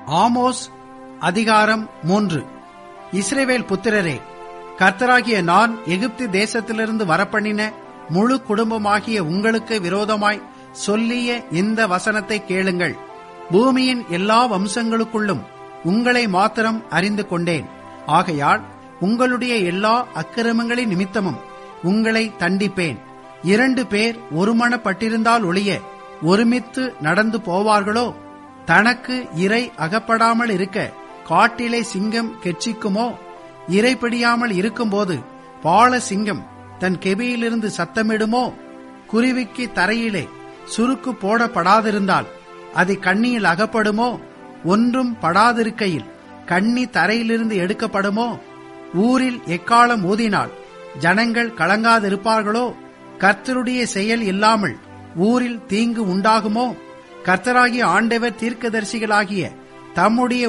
Amos அதிகாரம் மூன்று இஸ்ரேவேல் புத்திரரே கர்த்தராகிய நான் எகிப்து தேசத்திலிருந்து வரப்பண்ணின முழு குடும்பமாகிய உங்களுக்கு விரோதமாய் சொல்லிய இந்த வசனத்தை கேளுங்கள் பூமியின் எல்லா வம்சங்களுக்குள்ளும் உங்களை மாத்திரம் அறிந்து கொண்டேன் ஆகையால் உங்களுடைய எல்லா அக்கிரமங்களின் நிமித்தமும் உங்களை தண்டிப்பேன் இரண்டு பேர் ஒருமனப்பட்டிருந்தால் ஒழிய ஒருமித்து நடந்து போவார்களோ தனக்கு இறை அகப்படாமல் இருக்க காட்டிலே சிங்கம் கெச்சிக்குமோ இறைப்பிடியாமல் இருக்கும்போது பால சிங்கம் தன் கெபியிலிருந்து சத்தமிடுமோ குருவிக்கு தரையிலே சுருக்கு போடப்படாதிருந்தால் அது கண்ணியில் அகப்படுமோ ஒன்றும் படாதிருக்கையில் கண்ணி தரையிலிருந்து எடுக்கப்படுமோ ஊரில் எக்காலம் ஊதினால் ஜனங்கள் கலங்காதிருப்பார்களோ கர்த்தருடைய செயல் இல்லாமல் ஊரில் தீங்கு உண்டாகுமோ கர்த்தராகிய ஆண்டவர் தீர்க்கதரிசிகளாகிய தம்முடைய